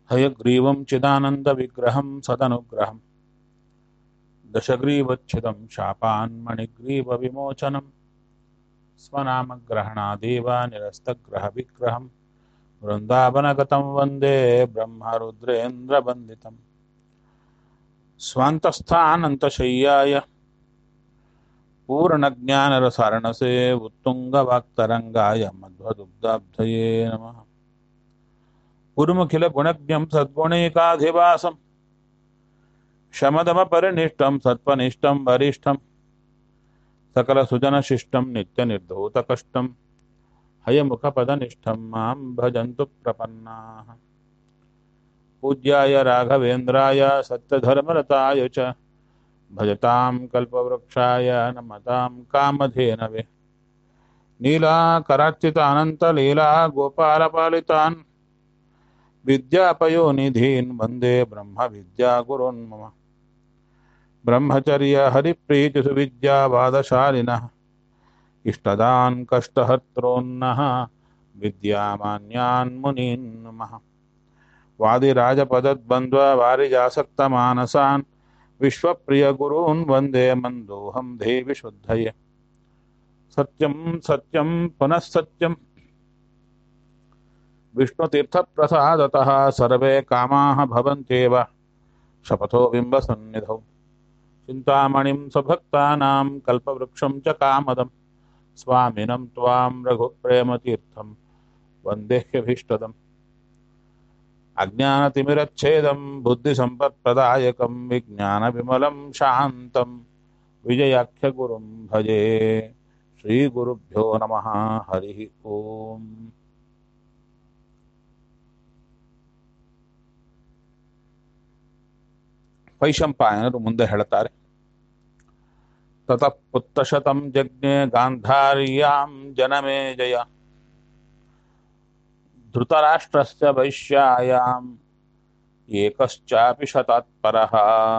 हयग्रीवं चिदानन्दविग्रहं सदनुग्रहं दशग्रीवच्छिदं शापान्मणिग्रीवविमोचनं स्वनामग्रहणादेव निरस्तग्रहविग्रहं वृन्दावनगतं वन्दे ब्रह्मरुद्रेन्द्रवन्दितं स्वान्तस्थानन्तशय्याय पूर्णज्ञानरसारणसे उत्तुङ्गवाक्तरङ्गाय मध्वदुग्धाब्धये नमः गुरुमुखिलगुणज्ञं सद्गुणैकाधिवासं शमदमपरिनिष्टं सत्त्वनिष्ठं वरिष्ठं सकलसुजनशिष्टं नित्यनिर्धूतकष्टं हयमुखपदनिष्ठं मां भजन्तु प्रपन्नाः पूज्याय राघवेन्द्राय सत्यधर्मरताय च भजतां कल्पवृक्षाय नमतां कामधेनवे नीलाकरार्चितानन्तलीला गोपालपालितान् विद्यापयोनिधीन् वन्दे ब्रह्मविद्यागुरोन् मम ब्रह्मचर्यहरिप्रीतिसुविद्यावादशालिनः इष्टदान् कष्टहर्त्रोन्नः विद्यामान्यान् मुनीन् नमः वादिराजपदद्वन्द्ववारिजासक्तमानसान् विश्वप्रियगुरून् वन्दे मन्दोऽहं देवि शुद्धये सत्यं सत्यं पुनः सत्यं विष्णुतीर्थप्रसादतः सर्वे कामाः भवन्त्येव शपथो बिम्बसन्निधौ चिन्तामणिं स्वभक्तानां कल्पवृक्षं च कामदं स्वामिनं त्वां रघुप्रेमतीर्थं वन्देह्यभीष्टदम् अज्ञानतिमिरच्छेदं बुद्धिसम्पत्प्रदायकं विज्ञानविमलं शान्तं विजयाख्यगुरुं भजे श्रीगुरुभ्यो नमः हरिः ओम् ವೈಶಂಪಾಯನರು ಮುಂದೆ ಹೇಳ್ತಾರೆ ತತಃ ಪುತ್ರಶತಂ ಜಜ್ಞೆ ಗಾಂಧಾರ್ಯಾಂ ಜನಮೇ ಜಯ ಧೃತರಾಷ್ಟ್ರಸ್ಯ ವೈಶ್ಯಾಯಾಂ ಏಕಶ್ಚಾಪಿ ಶತಾತ್ಪರಃ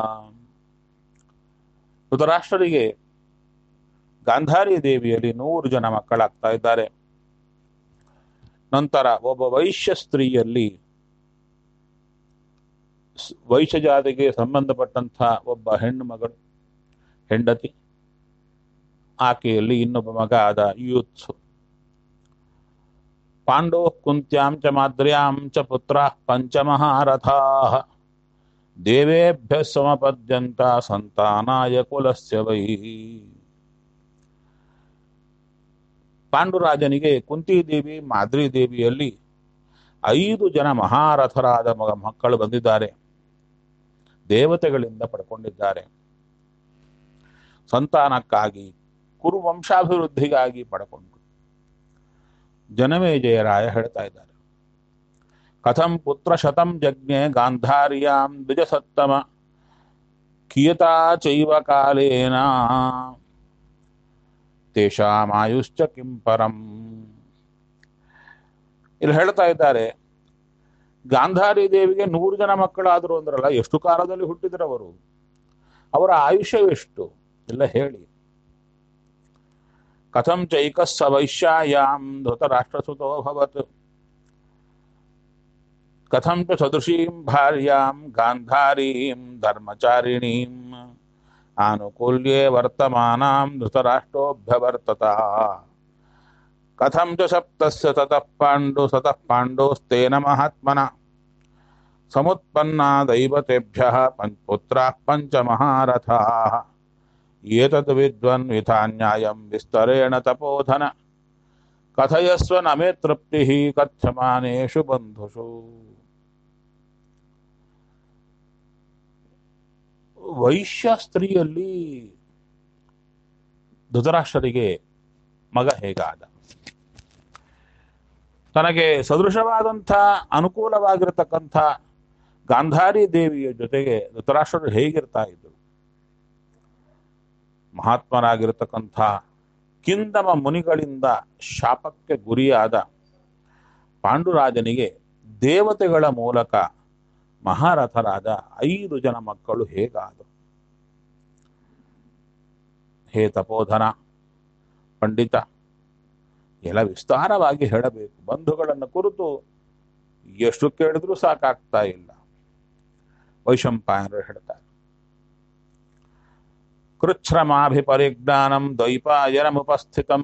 ಧೃತರಾಷ್ಟ್ರರಿಗೆ ಗಾಂಧಾರಿ ದೇವಿಯಲ್ಲಿ ನೂರು ಜನ ಮಕ್ಕಳಾಗ್ತಾ ಇದ್ದಾರೆ ನಂತರ ಒಬ್ಬ ವೈಶ್ಯ ಸ್ತ್ರೀಯಲ್ಲಿ ವೈಶ್ಯ ಜಾತಿಗೆ ಸಂಬಂಧಪಟ್ಟಂಥ ಒಬ್ಬ ಹೆಣ್ಣು ಮಗಳು ಹೆಂಡತಿ ಆಕೆಯಲ್ಲಿ ಇನ್ನೊಬ್ಬ ಮಗ ಆದ ಯೂತ್ಸು ಪಾಂಡೋ ಕುಂತ್ಯಾಂ ಚ ಮಾದ್ರ್ಯಾಂ ಚ ಪುತ್ರ ಪಂಚಮಹಾರಥಾ ದೇವೇಭ್ಯ ಸಮಪದ್ಯಂತ ಸಂತಾನಾಯ ಕುಲಸ್ಯ ವೈ ಪಾಂಡುರಾಜನಿಗೆ ಕುಂತಿದೇವಿ ಮಾದ್ರಿ ದೇವಿಯಲ್ಲಿ ಐದು ಜನ ಮಹಾರಥರಾದ ಮಗ ಮಕ್ಕಳು ಬಂದಿದ್ದಾರೆ ದೇವತೆಗಳಿಂದ ಪಡ್ಕೊಂಡಿದ್ದಾರೆ ಸಂತಾನಕ್ಕಾಗಿ ಕುರು ವಂಶಾಭಿವೃದ್ಧಿಗಾಗಿ ಪಡ್ಕೊಂಡು ಜನಮೇಜಯರಾಯ ಹೇಳ್ತಾ ಇದ್ದಾರೆ ಕಥಂ ಪುತ್ರ ಶತಂ ಜಜ್ಞೆ ಗಾಂಧಾರ್ಯಾಂ ದ್ವಿಜಸತ್ತಮ ಕಿಯತಾ ಚೈವ ಕಾಲೇನ ತೇಷಾಮಾಯುಶ್ಚ ಕಿಂ ಪರಂ ಇಲ್ಲಿ ಹೇಳ್ತಾ ಇದ್ದಾರೆ ಗಾಂಧಾರಿ ದೇವಿಗೆ ನೂರು ಜನ ಮಕ್ಕಳಾದರು ಅಂದ್ರಲ್ಲ ಎಷ್ಟು ಕಾಲದಲ್ಲಿ ಹುಟ್ಟಿದ್ರವರು ಅವರ ಆಯುಷ್ಯ ಎಷ್ಟು ಎಲ್ಲ ಹೇಳಿ ಕಥಂ ಚೈಕಸ್ಸ ವೈಶ್ಯಾಯಾಂ ಧೃತರಾಷ್ಟ್ರಸುತೋಭವತ್ ಕಥಂ ಚ ಸದೃಶೀಂ ಭಾರ್ಯಾಂ ಗಾಂಧಾರೀಂ ಧರ್ಮಚಾರಿಣೀಂ ಆನುಕೂಲ್ಯೇ ವರ್ತಮಾನಾಂ ಧೃತರಾಷ್ಟ್ರೋಭ್ಯವರ್ತತ ಕಥಂ ಚ ಸಪ್ತಸ್ಯ ತತಃ ಪಾಂಡು ಸತಃ ಪಾಂಡೋಸ್ತೇನ ಮಹಾತ್ಮನ ಸಮುತ್ಪನ್ನಾ ದೈವತೆಭ್ಯಃ ಪುತ್ರಾಃ ಪಂಚಮಹಾರಥಾಃ ಏತದ್ ವಿದ್ವನ್ ವಿಧಾನ್ಯಾಯಂ ವಿಸ್ತರೇಣ ತಪೋಧನ ಕಥಯಸ್ವ ನಮೇ ತೃಪ್ತಿಃ ಕಥ್ಯಮಾನೇಷು ಬಂಧುಷು ವೈಶ್ಯ ಸ್ತ್ರೀಯಲ್ಲಿ ಧೃತರಾಷ್ಟ್ರರಿಗೆ ಮಗ ಹೇಗಾದ ತನಗೆ ಸದೃಶವಾದಂಥ ಅನುಕೂಲವಾಗಿರತಕ್ಕಂಥ ಗಾಂಧಾರಿ ದೇವಿಯ ಜೊತೆಗೆ ಧೃತರಾಷ್ಟ್ರರು ಹೇಗಿರ್ತಾ ಇದ್ರು ಮಹಾತ್ಮರಾಗಿರತಕ್ಕಂಥ ಕಿಂದಮ ಮುನಿಗಳಿಂದ ಶಾಪಕ್ಕೆ ಗುರಿಯಾದ ಪಾಂಡುರಾಜನಿಗೆ ದೇವತೆಗಳ ಮೂಲಕ ಮಹಾರಥರಾದ ಐದು ಜನ ಮಕ್ಕಳು ಹೇಗಾದರು ಹೇ ತಪೋಧನ ಪಂಡಿತ ಎಲ್ಲ ವಿಸ್ತಾರವಾಗಿ ಹೇಳಬೇಕು ಬಂಧುಗಳನ್ನು ಕುರಿತು ಎಷ್ಟು ಕೇಳಿದ್ರೂ ಸಾಕಾಗ್ತಾ ಇಲ್ಲ ವೈಶಂಪಾಯನರು ಹೇಳ್ತಾರೆ ಕೃಚ್ಛ್ರಮಾಭಿಪರಿಜ್ಞಾನಂ ದ್ವೈಪಾಯನಮುಪಸ್ಥಿತಂ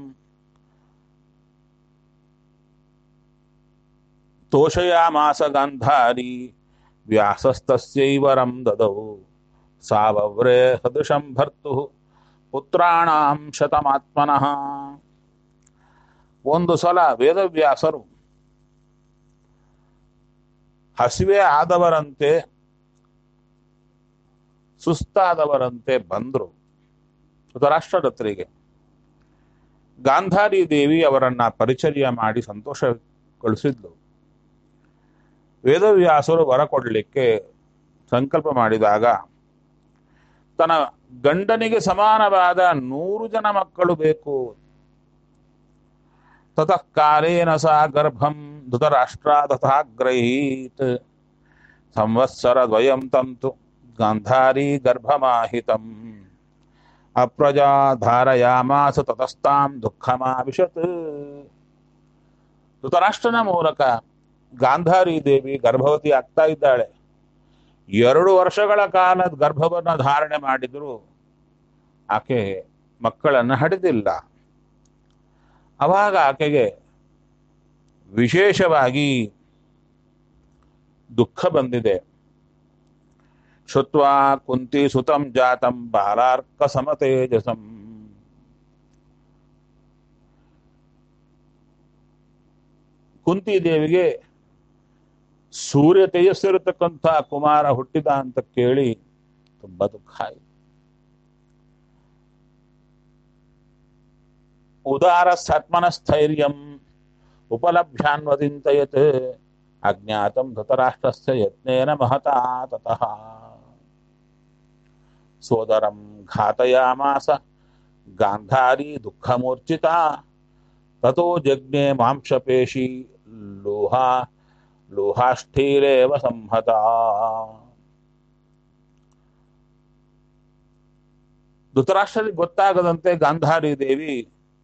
ತೋಷಯಾಮಾಸ ಗಾಂಧಾರಿ ವ್ಯಾಸಸ್ತಸ್ಯೈವರಂ ದದೌ ಸಾವವ್ರೇ ಸದೃಶಂ ಭರ್ತು ಪುತ್ರಾಣಾಂ ಶತಮಾತ್ಮನಃ ಒಂದು ಸಲ ವೇದವ್ಯಾಸರು ಹಸಿವೆ ಆದವರಂತೆ ಸುಸ್ತಾದವರಂತೆ ಬಂದರು ಧೃತರಾಷ್ಟ್ರದತ್ತರಿಗೆ ಗಾಂಧಾರಿ ದೇವಿ ಅವರನ್ನ ಪರಿಚರ್ಯ ಮಾಡಿ ಸಂತೋಷಗೊಳಿಸಿದ್ಲು ವೇದವ್ಯಾಸರು ವರ ಕೊಡಲಿಕ್ಕೆ ಸಂಕಲ್ಪ ಮಾಡಿದಾಗ ತನ್ನ ಗಂಡನಿಗೆ ಸಮಾನವಾದ ನೂರು ಜನ ಮಕ್ಕಳು ಬೇಕು ತತಃ ಕಾಲೇನ ಸಾ ಗರ್ಭಂ ಧೃತರಾಷ್ಟ್ರಾದಥಾಗ್ರಹೀತ್ ಸಂವತ್ಸರ ದ್ವಯಂ ತಂತು ಗಾಂಧಾರಿ ಗರ್ಭಮಾಹಿತಂ ಅಪ್ರಜಾ ಧಾರಯಾಮಾಸ ತತಸ್ತಾಂ ದುಃಖಮಾವಿಶತ್ ಧೃತರಾಷ್ಟ್ರನ ಮೂಲಕ ಗಾಂಧಾರಿ ದೇವಿ ಗರ್ಭವತಿ ಆಗ್ತಾ ಇದ್ದಾಳೆ ಎರಡು ವರ್ಷಗಳ ಕಾಲ ಗರ್ಭವನ್ನು ಧಾರಣೆ ಮಾಡಿದ್ರು ಆಕೆ ಮಕ್ಕಳನ್ನು ಹಡೆದಿಲ್ಲ ಅವಾಗ ಆಕೆಗೆ ವಿಶೇಷವಾಗಿ ದುಃಖ ಬಂದಿದೆ ಶುತ್ವಾ ಕುಂತಿ ಸುತಂ ಜಾತಂ ಬಾಲಾರ್ಕ ಸಮತೇಜಸಂ ಕುಂತಿ ದೇವಿಗೆ ಸೂರ್ಯ ತೇಜಸ್ಸಿರತಕ್ಕಂಥ ಕುಮಾರ ಹುಟ್ಟಿದ ಅಂತ ಕೇಳಿ ತುಂಬಾ ದುಃಖ ಆಯಿತು ಉದಾರ ಸತ್ಮನ ಸ್ಥೈರ್ಯಂ ಉಪಲಭ್ಯಾನ್ವದಿಂತಯತ್ ಅಜ್ಞಾತಂ ಧೃತರಾಷ್ಟ್ರಸ್ಯ ಯತ್ನೇನ ಮಹತಾ ತತಃ ಸೋದರಂ ಘಾತಯಾಮಾಸ ಗಾಂಧಾರಿ ದುಃಖಮೂರ್ಛಿತಾ ತಥೋ ಜಜ್ಞೆ ಮಾಂಸಪೇಶಿ ಲೋಹಾ ಲೋಹಾಷ್ಠೀರೇವ ಸಂಹತ ಧೃತರಾಷ್ಟ್ರರಿಗೆ ಗೊತ್ತಾಗದಂತೆ ಗಾಂಧಾರಿ ದೇವಿ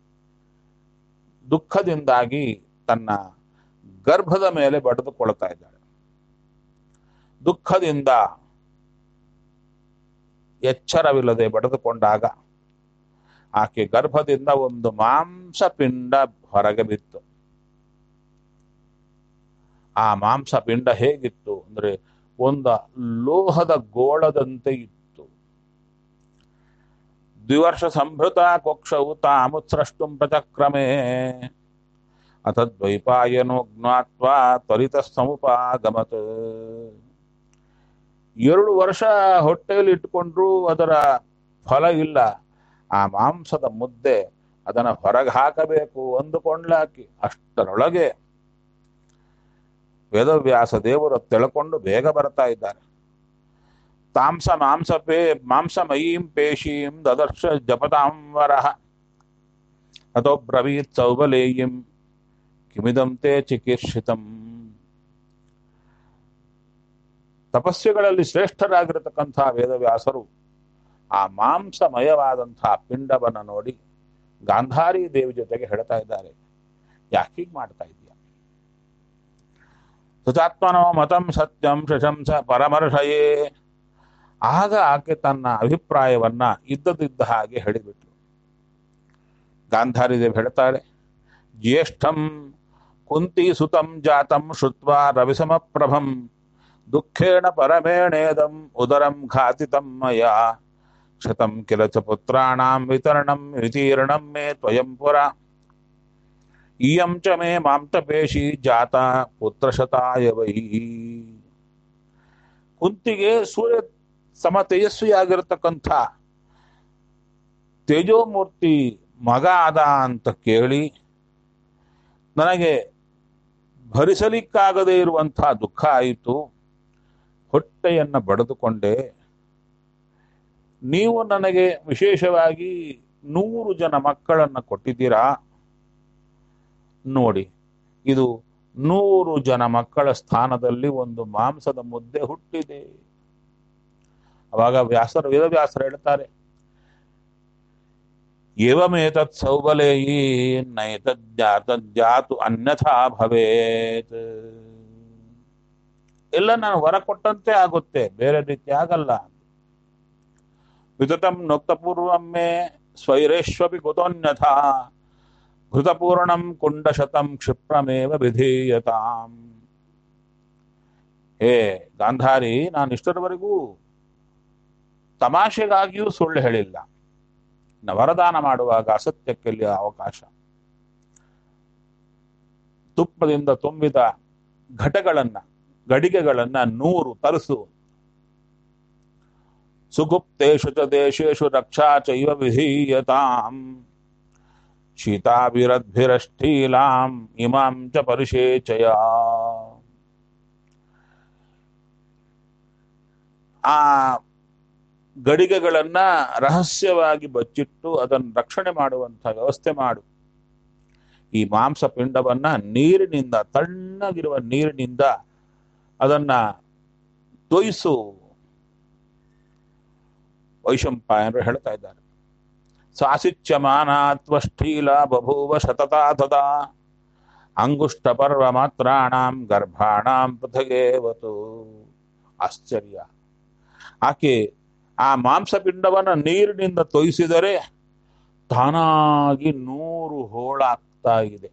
ದುಃಖದಿಂದಾಗಿ ತನ್ನ ಗರ್ಭದ ಮೇಲೆ ಬಡಿದುಕೊಳ್ತಾ ಇದ್ದಾಳೆ ದುಃಖದಿಂದ ಎಚ್ಚರವಿಲ್ಲದೆ ಬಡಿದುಕೊಂಡಾಗ ಆಕೆ ಗರ್ಭದಿಂದ ಒಂದು ಮಾಂಸ ಪಿಂಡ ಹೊರಗೆ ಬಿತ್ತು ಆ ಮಾಂಸ ಪಿಂಡ ಹೇಗಿತ್ತು ಅಂದ್ರೆ ಒಂದು ಲೋಹದ ಗೋಳದಂತೆ ಇತ್ತು ದ್ವಿವರ್ಷ ಸಂಭೃತ ಕೊಕ್ಷವು ತಾಮುತ್ಸ್ರಷ್ಟುಂ ಪ್ರಚಕ್ರಮೇ ಅಥದ್ವೈಪಾಯನೋ ಜ್ಞಾತ್ವಾ ತ್ವರಿತ ಸಮುಪಾಗಮತ್ ಎರಡು ವರ್ಷ ಹೊಟ್ಟೆಯಲ್ಲಿ ಇಟ್ಕೊಂಡ್ರು ಅದರ ಫಲ ಇಲ್ಲ ಆ ಮಾಂಸದ ಮುದ್ದೆ ಅದನ್ನ ಹೊರಗೆ ಹಾಕಬೇಕು ಅಂದುಕೊಂಡ್ಲಾಕಿ ಅಷ್ಟರೊಳಗೆ ವೇದವ್ಯಾಸ ದೇವರು ತಿಳ್ಕೊಂಡು ಬೇಗ ಬರ್ತಾ ಇದ್ದಾರೆ ತಾಂಸ ಮಾಂಸ ಪೇ ಮಾಂಸಮಯೀಂ ಪೇಶೀಂ ದದರ್ಶ ಜಪತಾಂವರ ಅಥೋ ಬ್ರವೀತ್ ಸೌಬಲೇಯಂ ಕಿಮಿದಂ ತೇ ಚಿಕಿತ್ಸಿತಂ ತಪಸ್ಸುಗಳಲ್ಲಿ ಶ್ರೇಷ್ಠರಾಗಿರತಕ್ಕಂಥ ವೇದವ್ಯಾಸರು ಆ ಮಾಂಸಮಯವಾದಂತಹ ಪಿಂಡವನ್ನು ನೋಡಿ ಗಾಂಧಾರಿ ದೇವಿ ಜೊತೆಗೆ ಹೇಳ್ತಾ ಇದ್ದಾರೆ ಯಾಕೆ ಹೀಗೆ ಮಾಡ್ತಾ ಇದೆಯಾ ಸುತಾತ್ಮನೋ ಮತಂ ಸತ್ಯಂ ಶಶಂಸ ಪರಮರ್ಷಯೇ ಆಗ ಆಕೆ ತನ್ನ ಅಭಿಪ್ರಾಯವನ್ನ ಇದ್ದದಿದ್ದ ಹಾಗೆ ಹೇಳಿಬಿಟ್ರು ಗಾಂಧಾರಿ ದೇವಿ ಹೇಳ್ತಾಳೆ ಜ್ಯೇಷ್ಠಂ ಕುಂತಿ ಸುತಂ ಜಾತಂ ಶ್ರುತ್ವಾ ರವಿಸಮಪ್ರಭಂ ದುಃಖೇಣ ಪರಮೇಣೇದಂ ಉದರಂ ಘಾತಿತಂ ಮಯಾ ಶತಂ ಕಿಲ ಚ ಪುತ್ರಾಣಾಂ ವಿತರಣಂ ವಿತೀರ್ಣಂ ಮೇ ತ್ವಯಂ ಪುರ ಇಯಂ ಚ ಮೇ ಮಾಂತಪೇಶಿ ಜಾತ ಪುತ್ರಶತಾಯ ವೈ ಕುಂತಿಗೆ ಸೂರ್ಯ ಸಮ ತೇಜಸ್ವಿಯಾಗಿರತಕ್ಕಂಥ ತೇಜೋಮೂರ್ತಿ ಮಗ ಆದ ಅಂತ ಕೇಳಿ ನನಗೆ ಭರಿಸಲಿಕ್ಕಾಗದೇ ಇರುವಂಥ ದುಃಖ ಆಯಿತು ಹೊಟ್ಟೆಯನ್ನು ಬಡಿದುಕೊಂಡೆ ನೀವು ನನಗೆ ವಿಶೇಷವಾಗಿ ನೂರು ಜನ ಮಕ್ಕಳನ್ನು ಕೊಟ್ಟಿದ್ದೀರಾ ನೋಡಿ ಇದು ನೂರು ಜನ ಮಕ್ಕಳ ಸ್ಥಾನದಲ್ಲಿ ಒಂದು ಮಾಂಸದ ಮುದ್ದೆ ಹುಟ್ಟಿದೆ ಅವಾಗ ವ್ಯಾಸರು ವೇದವ್ಯಾಸರು ಹೇಳ್ತಾರೆ ಏವಮೇತತ್ ಸೌಬಲೇಯಿ ನೈತಜ್ಜಾತಜ್ಜಾತು ಅನ್ಯಥಾ ಭವೇತ್ ಎಲ್ಲ ನಾನು ವರ ಕೊಟ್ಟಂತೆ ಆಗುತ್ತೆ ಬೇರೆ ರೀತಿ ಆಗಲ್ಲ ವಿತತಂ ನೊಕ್ತಪೂರ್ವಮ್ಮೆ ಸ್ವೈರೇಶ್ವಪಿ ಕುತೋನ್ಯಥ ಘೃತಪೂರ್ಣಂ ಕುಂಡಶತಂ ಕ್ಷಿಪ್ರಮೇವ ವಿಧೀಯತಾಂ ಹೇ ಗಾಂಧಾರಿ ನಾನು ಇಷ್ಟರವರೆಗೂ ತಮಾಷೆಗಾಗಿಯೂ ಸುಳ್ಳು ಹೇಳಿಲ್ಲ ನ ವರದಾನ ಮಾಡುವಾಗ ಅಸತ್ಯಕ್ಕೆಲ್ಲಿ ಅವಕಾಶ ತುಪ್ಪದಿಂದ ತುಂಬಿದ ಘಟಗಳನ್ನ ಗಡಿಗೆಗಳನ್ನ ನೂರು ತರಿಸು ಸುಗುಪ್ತೇಶು ಚ ದೇಶೇಶು ರಕ್ಷಾ ಚೈವ ವಿಧೀಯತಾಂ ಶೀತಾಭಿರದ್ಭಿರಷ್ಟೀಲಾಂ ಇಮಾಂ ಚ ಪರಿಷೇಚಯ ಆ ಗಡಿಗೆಗಳನ್ನ ರಹಸ್ಯವಾಗಿ ಬಚ್ಚಿಟ್ಟು ಅದನ್ನು ರಕ್ಷಣೆ ಮಾಡುವಂತ ವ್ಯವಸ್ಥೆ ಮಾಡು ಈ ಮಾಂಸ ಪಿಂಡವನ್ನ ನೀರಿನಿಂದ ತಣ್ಣಗಿರುವ ನೀರಿನಿಂದ ಅದನ್ನ ತೊಯಿಸು ವೈಶಂಪಾಯನರು ಹೇಳ್ತಾ ಇದ್ದಾರೆ ಸಾಸಿಚ್ಯಮಾನಾತ್ವಷ್ಟೀಲ ಬಭೂವ ಶತತಾ ತದಾ ಅಂಗುಷ್ಟ ಪರ್ವ ಮಾತ್ರಾಣಾಂ ಗರ್ಭಾಣಾಂ ಪೃಥಗೇವತು ಆಶ್ಚರ್ಯ ಆಕೆ ಆ ಮಾಂಸಪಿಂಡವನ್ನ ನೀರಿನಿಂದ ತೊಯಿಸಿದರೆ ತಾನಾಗಿ ನೂರು ಹೋಳಾಗ್ತಾ ಇದೆ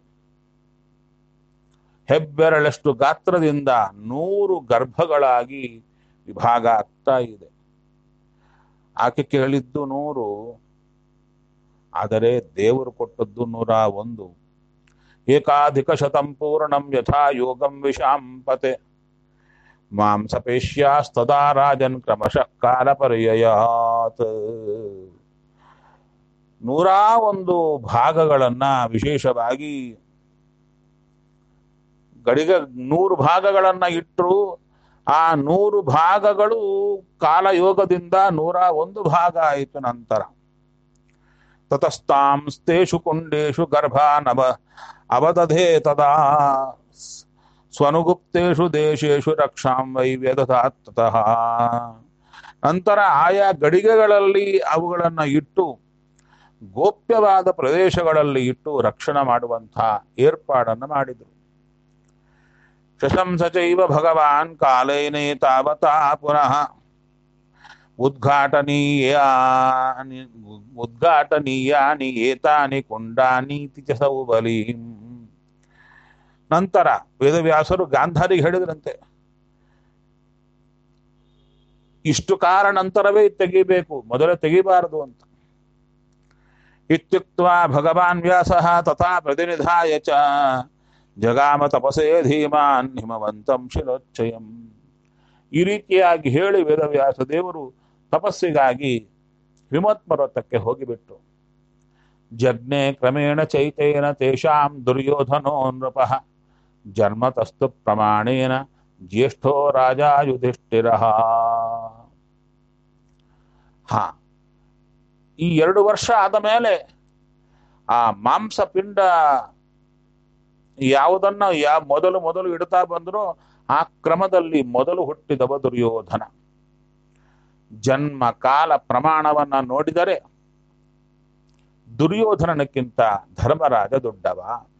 ಹೆಬ್ಬೆರಳಷ್ಟು ಗಾತ್ರದಿಂದ ನೂರು ಗರ್ಭಗಳಾಗಿ ವಿಭಾಗ ಆಗ್ತಾ ಇದೆ ಆಕೆ ಕೇಳಿದ್ದು ನೂರು ಆದರೆ ದೇವರು ಕೊಟ್ಟದ್ದು ನೂರ ಒಂದು ಏಕಾಧಿಕ ಶತಂ ಪೂರ್ಣಂ ಯಥಾ ಯೋಗಂ ವಿಷಾಂಪತೆ ಮಾಂಸಪೇಶ್ಯಾಸ್ತದಾ ರಾಜನ್ ಕ್ರಮಶಃ ಕಾಲ ಪರ್ಯಯಾತ್ ನೂರ ಒಂದು ಭಾಗಗಳನ್ನ ವಿಶೇಷವಾಗಿ ಗಡಿಗ ನೂರು ಭಾಗಗಳನ್ನ ಇಟ್ಟರು ಆ ನೂರು ಭಾಗಗಳು ಕಾಲಯೋಗದಿಂದ ನೂರ ಒಂದು ಭಾಗ ಆಯಿತು ನಂತರ ತತಸ್ತಾಂಸ್ತೇಷು ಕುಂಡೇಶು ಗರ್ಭಾನವ ಅವದಧೇ ತದಾ ಸ್ವನುಗುಪ್ತೇಷು ದೇಶೇಶು ರಕ್ಷಾಂ ವೈ ವ್ಯದಧಾತ್ತತಃ ನಂತರ ಆಯಾ ಗಡಿಗೆಗಳಲ್ಲಿ ಅವುಗಳನ್ನ ಇಟ್ಟು ಗೋಪ್ಯವಾದ ಪ್ರದೇಶಗಳಲ್ಲಿ ಇಟ್ಟು ರಕ್ಷಣೆ ಮಾಡುವಂತಹ ಏರ್ಪಾಡನ್ನು ಮಾಡಿದರು ಶಶಂಸ ಚೈವ ಭಗವಾನ್ ಕಾಲೇನೇ ತಾವತಾ ಪುನಃ ಉದ್ಘಾಟನೀಯಾನಿ ಉದ್ಘಾಟನೀಯಾನಿ ಏತಾನಿ ಕುಂಡಾನೀತಿ ಚ ಸೌಬಲೀಂ ನಂತರ ವೇದವ್ಯಾಸರು ಗಾಂಧಾರಿಗೆ ಹೇಳಿದ್ರಂತೆ ಇಷ್ಟು ಕಾಲ ನಂತರವೇ ತೆಗಿಬೇಕು ಮೊದಲೇ ತೆಗಿಬಾರದು ಅಂತ ಇತ್ಯುಕ್ತ ಭಗವಾನ್ ವ್ಯಾಸ ತಥಾ ಪ್ರತಿನಿಧಾಯ ಚ ಜಗಾಮ ತಪಸೇ ಧೀಮಾನ್ ಹಿಮವಂತಂ ಶಿರೋಚ್ಚಯಂ ಈ ರೀತಿಯಾಗಿ ಹೇಳಿ ವೇದವ್ಯಾಸ ದೇವರು ತಪಸ್ಸಿಗಾಗಿ ಹಿಮತ್ಪರ್ವತಕ್ಕೆ ಹೋಗಿಬಿಟ್ಟು ಜಗ್ನೆ ಕ್ರಮೇಣ ಚೈತೇನ ತೇಷಾಂ ದುರ್ಯೋಧನೋ ನೃಪ ಜನ್ಮತಸ್ತು ಪ್ರಮಾಣೇನ ಜ್ಯೇಷ್ಠೋ ರಾಜ ಯುಧಿಷ್ಠಿರ ಹಾ ಈ ಎರಡು ವರ್ಷ ಆದ ಮೇಲೆ ಆ ಮಾಂಸ ಪಿಂಡ ಯಾವುದನ್ನ ಯಾ ಮೊದಲು ಮೊದಲು ಇಡ್ತಾ ಬಂದ್ರು ಆ ಕ್ರಮದಲ್ಲಿ ಮೊದಲು ಹುಟ್ಟಿದವ ದುರ್ಯೋಧನ ಜನ್ಮ ಕಾಲ ಪ್ರಮಾಣವನ್ನ ನೋಡಿದರೆ ದುರ್ಯೋಧನನಕ್ಕಿಂತ ಧರ್ಮರಾಜ ದೊಡ್ಡವ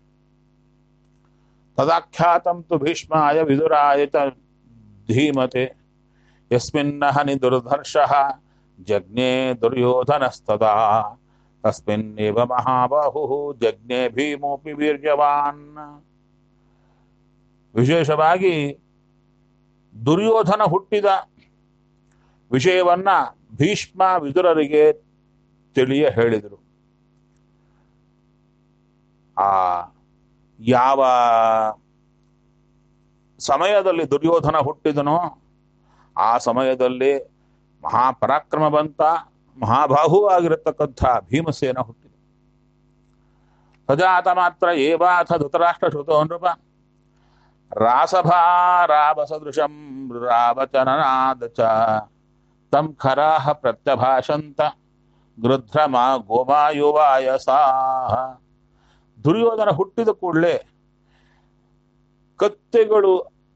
ತದಾಖ್ಯಾತಂ ತು ಭೀಷ್ಮಾಯ ವಿದುರಾಯ ಚ ಧೀಮತೆ ಯಸ್ಮಿನ್ನ ಹನಿ ದುರ್ಧರ್ಷಃ ಜಜ್ಞೆ ದುರ್ಯೋಧನಸ್ತದಾ ತಸ್ಮಿನ್ನೇವ ಮಹಾಬಾಹು ಜಜ್ಞೆ ಭೀಮೋಪಿ ವೀರ್ಯವಾನ್ ವಿಶೇಷವಾಗಿ ದುರ್ಯೋಧನ ಹುಟ್ಟಿದ ವಿಷಯವನ್ನ ಭೀಷ್ಮ ವಿದುರರಿಗೆ ತಿಳಿಯ ಹೇಳಿದರು ಆ ಯಾವ ಸಮಯದಲ್ಲಿ ದುರ್ಯೋಧನ ಹುಟ್ಟಿದನೋ ಆ ಸಮಯದಲ್ಲಿ ಮಹಾಪರಾಕ್ರಮವಂತ ಮಹಾಬಾಹು ಆಗಿರತಕ್ಕಂಥ ಭೀಮಸೇನ ಹುಟ್ಟಿದ ಸಜಾತ ಮಾತ್ರ ಏವಾಥ ಧೃತರಾಷ್ಟ್ರ ಶ್ರುತೋ ನೃಪ ರಾಸಭಾರಾವಸದೃಶಂ ರಾವಚನನಾದ ಚ ತಂ ಖರಾಹ ಪ್ರತ್ಯಭಾಷಂತ ಗೃಧ್ರಮ ಗೋಮಾಯುವಾಯಸಾಹ ದುರ್ಯೋಧನ ಹುಟ್ಟಿದ ಕೂಡಲೇ ಕತ್ತೆಗಳು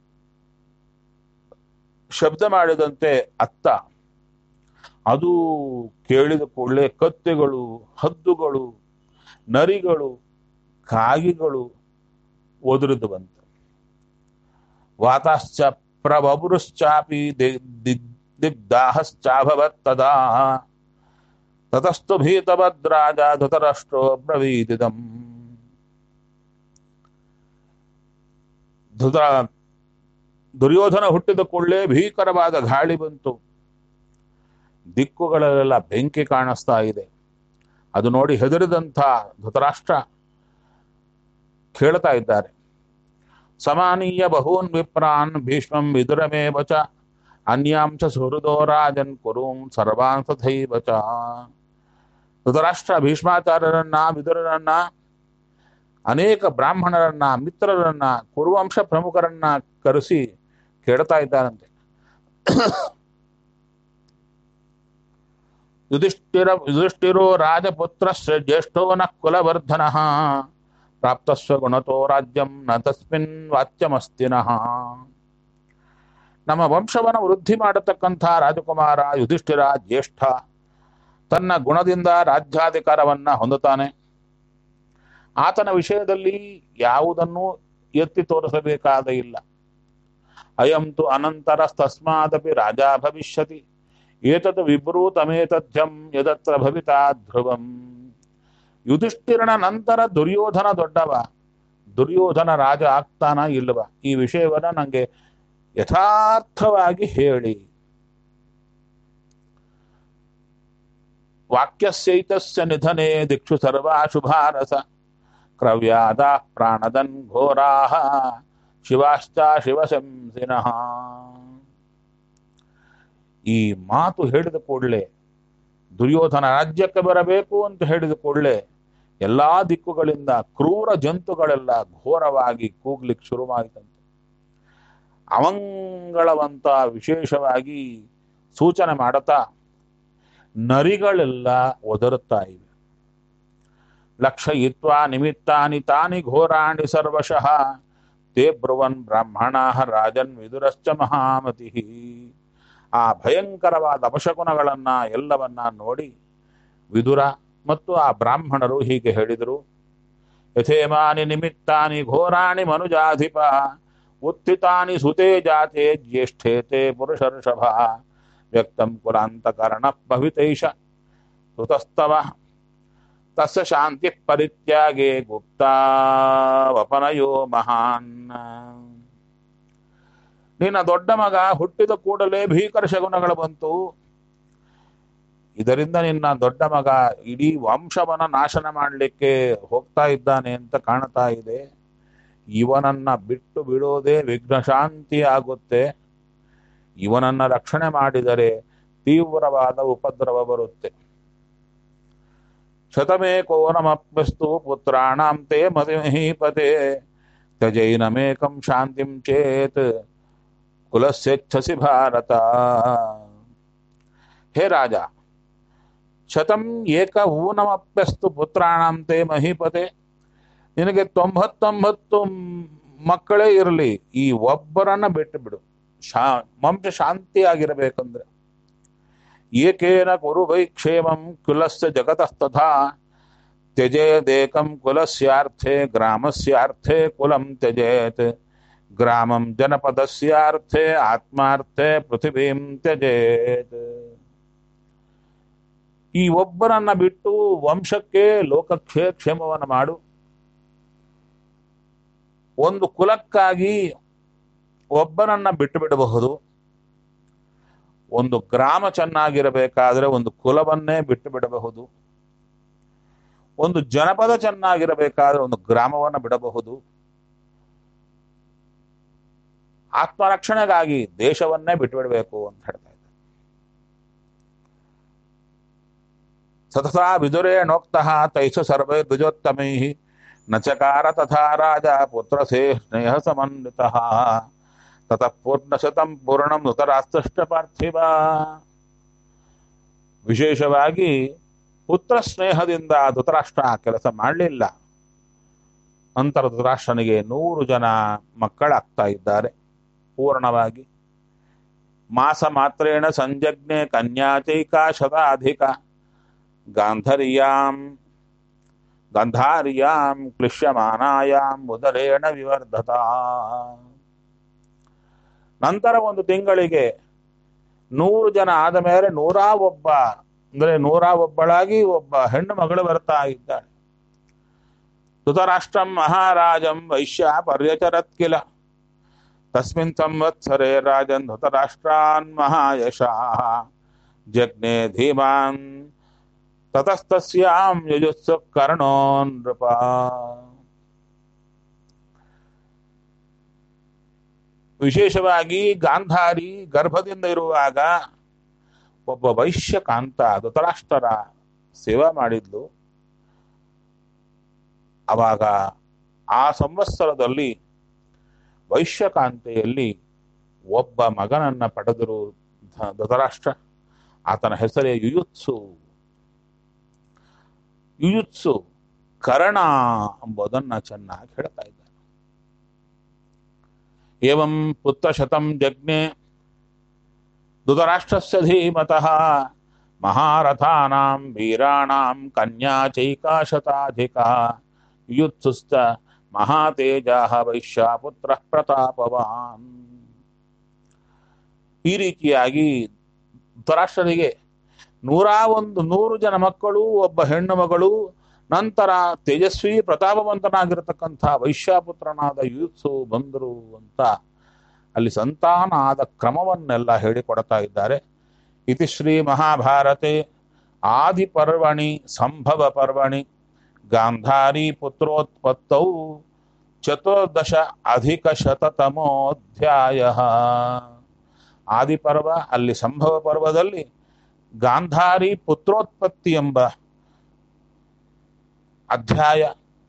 ಶಬ್ದ ಮಾಡಿದಂತೆ ಅತ್ತ ಅದು ಕೇಳಿದ ಕೂಡಲೇ ಕತ್ತೆಗಳು ಹದ್ದುಗಳು ನರಿಗಳು ಕಾಗಿಗಳು ಒದರಿದು ಬಂತು ವಾತಾಶ್ಚ ಪ್ರಬುರುಶ್ಚಾಪಿ ದಿಗ್ದಾಹಶ್ಚಾಭವತ್ ತದಾ ತತಸ್ತು ಭೀತಭದ್ರಾಜ ಧೃತರಾಷ್ಟ್ರೋ ಬ್ರವೀದಿದಂ ಧೃತ ದುರ್ಯೋಧನ ಹುಟ್ಟಿದ ಕೂಡಲೇ ಭೀಕರವಾದ ಗಾಳಿ ಬಂತು ದಿಕ್ಕುಗಳಲ್ಲೆಲ್ಲ ಬೆಂಕಿ ಕಾಣಿಸ್ತಾ ಇದೆ ಅದು ನೋಡಿ ಹೆದರಿದಂಥ ಧೃತರಾಷ್ಟ್ರ ಕೇಳ್ತಾ ಇದ್ದಾರೆ ಸಮಾನೀಯ ಬಹೂನ್ ವಿಪ್ರಾನ್ ಭೀಷ್ಮಂ ವಿದುರಮೇವ ಚ ಅನ್ಯಾಂಶ ಸುಹೃದೋ ರಾಜನ್ ಕುರುಂ ಸರ್ವಾನ್ ತಥೈವ ಚ ಧೃತರಾಷ್ಟ್ರ ಭೀಷ್ಮಾಚಾರ್ಯರನ್ನ ವಿದುರರನ್ನ ಅನೇಕ ಬ್ರಾಹ್ಮಣರನ್ನ ಮಿತ್ರರನ್ನ ಕುರುವಂಶ ಪ್ರಮುಖರನ್ನ ಕರೆಸಿ ಕೇಳ್ತಾ ಇದ್ದಾರಂತೆ ಯುಧಿಷ್ಠಿರ ಯುಧಿಷ್ಠಿರೋ ರಾಜಪುತ್ರ ಜ್ಯೇಷ್ಠೋ ನ ಕುಲವರ್ಧನ ಪ್ರಾಪ್ತಸ್ವ ಗುಣತೋ ರಾಜ್ಯಂ ನ ತಸ್ಮಿನ್ ವಾಚ್ಯಮಸ್ತಿನಃ ನಮ್ಮ ವಂಶವನ್ನು ವೃದ್ಧಿ ಮಾಡತಕ್ಕಂಥ ರಾಜಕುಮಾರ ಯುಧಿಷ್ಠಿರ ಜ್ಯೇಷ್ಠ ತನ್ನ ಗುಣದಿಂದ ರಾಜ್ಯಾಧಿಕಾರವನ್ನ ಹೊಂದುತ್ತಾನೆ ಆತನ ವಿಷಯದಲ್ಲಿ ಯಾವುದನ್ನು ಎತ್ತಿ ತೋರಿಸಬೇಕಾದ ಇಲ್ಲ ಅಯಂತು ಅನಂತರಸ್ತಸ್ಮಾದಪಿ ರಾಜ ಭವಿಷ್ಯತಿ ಏತದ್ ವಿಬ್ರೂತಮೇತಥ್ಯಂ ಯದತ್ರ ಭವಿತಾ ಧ್ರುವಂ ಯುಧಿಷ್ಠಿರನ ನಂತರ ದುರ್ಯೋಧನ ದೊಡ್ಡವ ದುರ್ಯೋಧನ ರಾಜ ಆಗ್ತಾನ ಇಲ್ಲವ ಈ ವಿಷಯವನ್ನ ನಂಗೆ ಯಥಾರ್ಥವಾಗಿ ಹೇಳಿ ವಾಕ್ಯಸ್ಯೈತಸ್ಯ ನಿಧನೆ ದಿಕ್ಷು ಸರ್ವಾಶುಭಾರಸ ಕ್ರವ್ಯಾದ ಪ್ರಾಣದನ್ ಘೋರಾಹ ಶಿವಾಶ್ಚ ಶಿವಶಂಸಿನಃ ಈ ಮಾತು ಹೇಳಿದ ಕೂಡಲೇ ದುರ್ಯೋಧನ ರಾಜ್ಯಕ್ಕೆ ಬರಬೇಕು ಅಂತ ಹೇಳಿದ ಕೂಡಲೇ ಎಲ್ಲಾ ದಿಕ್ಕುಗಳಿಂದ ಕ್ರೂರ ಜಂತುಗಳೆಲ್ಲ ಘೋರವಾಗಿ ಕೂಗ್ಲಿಕ್ಕೆ ಶುರುವಾಯಿತಂತೆ ಅವಂಗಳವಂತ ವಿಶೇಷವಾಗಿ ಸೂಚನೆ ಮಾಡುತ್ತಾ ನರಿಗಳೆಲ್ಲ ಒದರುತ್ತಾ ಇವೆ ಲಕ್ಷಯಿತ್ವ ನಿಮಿತ್ತಾನಿ ತಾನಿ ಘೋರಾಣಿ ಸರ್ವಶಃ ತೇ ಬ್ರುವನ್ ಬ್ರಾಹ್ಮಣ ರಾಜನ್ ವಿದುರಶ್ಚ ಮಹಾಮತಿ ಆ ಭಯಂಕರವಾದ ಅಪಶಕುನಗಳನ್ನ ಎಲ್ಲವನ್ನ ನೋಡಿ ವಿದುರ ಮತ್ತು ಆ ಬ್ರಾಹ್ಮಣರು ಹೀಗೆ ಹೇಳಿದರು ಯಥೇಮಾನಿ ನಿಮಿತ್ತಾನಿ ಘೋರಾಣಿ ಮನುಜಾಧಿಪ ಉತ್ಥಿತಾನಿ ಸುತೆ ಜಾತೆ ಜ್ಯೇಷ್ಠೇತೆ ಪುರುಷರ್ಷಭ ವ್ಯಕ್ತಂ ಕುಲಾಂತಕರ್ಣ ಭವಿತೈಷ ಸುತಸ್ತವ ತಸ್ಯ ಶಾಂತಿ ಪರಿತ್ಯಾಗೆ ಗುಪ್ತಾವಪನಯೋ ಮಹಾನ್ ನಿನ್ನ ದೊಡ್ಡ ಮಗ ಹುಟ್ಟಿದ ಕೂಡಲೇ ಭೀಕರ ಶಗುನಗಳು ಬಂತು ಇದರಿಂದ ನಿನ್ನ ದೊಡ್ಡ ಮಗ ಇಡೀ ವಂಶವನ್ನ ನಾಶನ ಮಾಡಲಿಕ್ಕೆ ಹೋಗ್ತಾ ಇದ್ದಾನೆ ಅಂತ ಕಾಣ್ತಾ ಇದೆ ಇವನನ್ನ ಬಿಟ್ಟು ಬಿಡೋದೇ ವಿಘ್ನ ಶಾಂತಿ ಆಗುತ್ತೆ ಇವನನ್ನ ರಕ್ಷಣೆ ಮಾಡಿದರೆ ತೀವ್ರವಾದ ಉಪದ್ರವ ಬರುತ್ತೆ ಶತಮೇಕೋನಮಪ್ಯಸ್ತು ಪುತ್ರಾಣಾಂ ತೇ ಮಹಿಪತೆ ತ್ಯಜೈನಮೇಕಂ ಶಾಂತಿಂ ಚೇತ್ ಕುಲಸ್ಯಚ್ಛಸಿ ಭಾರತ ಹೇ ರಾಜ ಶತಂ ಏಕ ಊನಮಪ್ಯಸ್ತು ಪುತ್ರಾಣಾಂ ತೇ ಮಹಿಪತೆ ನಿನಗೆ ತೊಂಬತ್ತೊಂಬತ್ತು ಮಕ್ಕಳೇ ಇರಲಿ ಈ ಒಬ್ಬರನ್ನ ಬಿಟ್ಟು ಬಿಡು ಶಾ ವಂಶ ಶಾಂತಿಯಾಗಿರಬೇಕಂದ್ರೆ ಏಕೇನ ಕುರು ವೈ ಕ್ಷೇಮಂ ಕುಲಸ್ಯ ಜಗತಸ್ತಥಾ ತ್ಯಜೇದೇಕಂ ಕುಲಸ್ಯಾರ್ಥೆ ಗ್ರಾಮಸ್ಯಾರ್ಥೆ ಕುಲಂ ತ್ಯಜೇತ್ ಗ್ರಾಮಂ ಜನಪದಸ್ಯಾರ್ಥೆ ಆತ್ಮಾರ್ಥೆ ಪೃಥಿವೀಂ ತ್ಯಜೇತ್ ಈ ಒಬ್ಬರನ್ನ ಬಿಟ್ಟು ವಂಶಕ್ಕೆ ಲೋಕಕ್ಷೇ ಕ್ಷೇಮವನ್ನು ಮಾಡು ಒಂದು ಕುಲಕ್ಕಾಗಿ ಒಬ್ಬನನ್ನ ಬಿಟ್ಟು ಬಿಡಬಹುದು ಒಂದು ಗ್ರಾಮ ಚೆನ್ನಾಗಿರಬೇಕಾದ್ರೆ ಒಂದು ಕುಲವನ್ನೇ ಬಿಟ್ಟು ಬಿಡಬಹುದು ಒಂದು ಜನಪದ ಚೆನ್ನಾಗಿರಬೇಕಾದ್ರೆ ಒಂದು ಗ್ರಾಮವನ್ನು ಬಿಡಬಹುದು ಆತ್ಮರಕ್ಷಣೆಗಾಗಿ ದೇಶವನ್ನೇ ಬಿಟ್ಟು ಬಿಡಬೇಕು ಅಂತ ಹೇಳ್ತಾ ಇದ್ದಾರೆ ಸತತಾ ವಿದುರೇಣೋಕ್ತಃ ತೈಷ ಸರ್ವೇ ದ್ವಿಜೋತ್ತಮೈ ನಚಕಾರ ತಥಾ ರಾಜ ಪುತ್ರಸೇ ಸ್ನೇಹ ಸಮನ್ವಿತಃ ತತಃ ಪೂರ್ಣಶತಂ ಪೂರ್ಣಂ ನುತರಾಸ್ತಷ್ಟ ಪಾರ್ಥಿವ ವಿಶೇಷವಾಗಿ ಪುತ್ರ ಸ್ನೇಹದಿಂದ ಧೃತರಾಷ್ಟ್ರ ಕೆಲಸ ಮಾಡಲಿಲ್ಲ ನಂತರ ಧೃತರಾಷ್ಟ್ರನಿಗೆ ನೂರು ಜನ ಮಕ್ಕಳಾಗ್ತಾ ಇದ್ದಾರೆ ಪೂರ್ಣವಾಗಿ ಮಾಸ ಮಾತ್ರೇಣ ಸಂಜಜ್ಞೆ ಕನ್ಯಾಚೈಕಾ ಶತಾಧಿಕ ಗಾಂಧರ್ಯಾಂ ಗಂಧಾರ್ಯಾಂ ಕ್ಲಿಶ್ಯಮಾನಾಯಾಂ ಉದರೇಣ ವಿವರ್ಧತ ನಂತರ ಒಂದು ತಿಂಗಳಿಗೆ ನೂರು ಜನ ಆದ ಮೇಲೆ ನೂರಾ ಒಬ್ಬ ಅಂದ್ರೆ ನೂರಾ ಒಬ್ಬಳಾಗಿ ಒಬ್ಬ ಹೆಣ್ಣು ಮಗಳು ಬರ್ತಾ ಇದ್ದಾಳೆ ಧೃತರಾಷ್ಟ್ರಂ ಮಹಾರಾಜಂ ವೈಶ್ಯ ಪರ್ಯಚರತ್ ಕಿಲ ತಸ್ಮಿನ್ ಸಂವತ್ಸರೆ ರಾಜನ್ ಧೃತರಾಷ್ಟ್ರಾನ್ ಮಹಾಯಶಾಃ ಜಗ್ನೆ ಧೀಮಾನ್ ತತಸ್ತಸ್ಯಾಂ ಯಜುತ್ಸು ಕರ್ಣೋ ನೃಪ ವಿಶೇಷವಾಗಿ ಗಾಂಧಾರಿ ಗರ್ಭದಿಂದ ಇರುವಾಗ ಒಬ್ಬ ವೈಶ್ಯಕಾಂತ ಧೃತರಾಷ್ಟ್ರರ ಸೇವಾ ಮಾಡಿದ್ಲು ಅವಾಗ ಆ ಸಂವತ್ಸರದಲ್ಲಿ ವೈಶ್ಯಕಾಂತೆಯಲ್ಲಿ ಒಬ್ಬ ಮಗನನ್ನ ಪಡೆದರು ಧ- ಧೃತರಾಷ್ಟ್ರ ಆತನ ಹೆಸರೇ ಯುಯುತ್ಸು ಯುಯುತ್ಸು ಕರ್ಣ ಎಂಬುದನ್ನ ಚೆನ್ನಾಗಿ ಹೇಳ್ತಾ ಇದ್ದಾರೆ ಏವಂ ಪುತ್ರಶತಂ ಜಜ್ಞೆ ಧೃತರಾಷ್ಟ್ರಸ್ಯ ಧೀಮತಃ ಮಹಾರಥಾನಾಂ ವೀರಾಣಾಂ ಕನ್ಯಾ ಚೈಕಾಶತಾಧಿಕ ಯುತ್ಸುಶ್ಚ ಮಹಾತೇಜಾಹ ವೈಶ್ಯ ಪುತ್ರ ಪ್ರತಾಪವಾನ್ ಈ ರೀತಿಯಾಗಿ ಧೃತರಾಷ್ಟ್ರನಿಗೆ ನೂರಾ ಒಂದು ನೂರು ಜನ ಮಕ್ಕಳು ಒಬ್ಬ ಹೆಣ್ಣು ಮಗಳು ನಂತರ ತೇಜಸ್ವಿ ಪ್ರತಾಪವಂತನಾಗಿರತಕ್ಕಂಥ ವೈಶ್ಯಪುತ್ರನಾದ ಯೂತ್ಸು ಬಂದರು ಅಂತ ಅಲ್ಲಿ ಸಂತಾನ ಆದ ಕ್ರಮವನ್ನೆಲ್ಲ ಹೇಳಿಕೊಡ್ತಾ ಇದ್ದಾರೆ ಇತಿ ಶ್ರೀ ಮಹಾಭಾರತೆ ಆದಿಪರ್ವಣಿ ಸಂಭವ ಪರ್ವಣಿ ಗಾಂಧಾರಿ ಪುತ್ರೋತ್ಪತ್ತೌ ಚತುರ್ದಶ ಅಧಿಕ ಶತತಮೋಧ್ಯಾಯ ಆದಿಪರ್ವ ಅಲ್ಲಿ ಸಂಭವ ಪರ್ವದಲ್ಲಿ ಗಾಂಧಾರಿ ಪುತ್ರೋತ್ಪತ್ತಿ ಎಂಬ ಅಧ್ಯಾಯ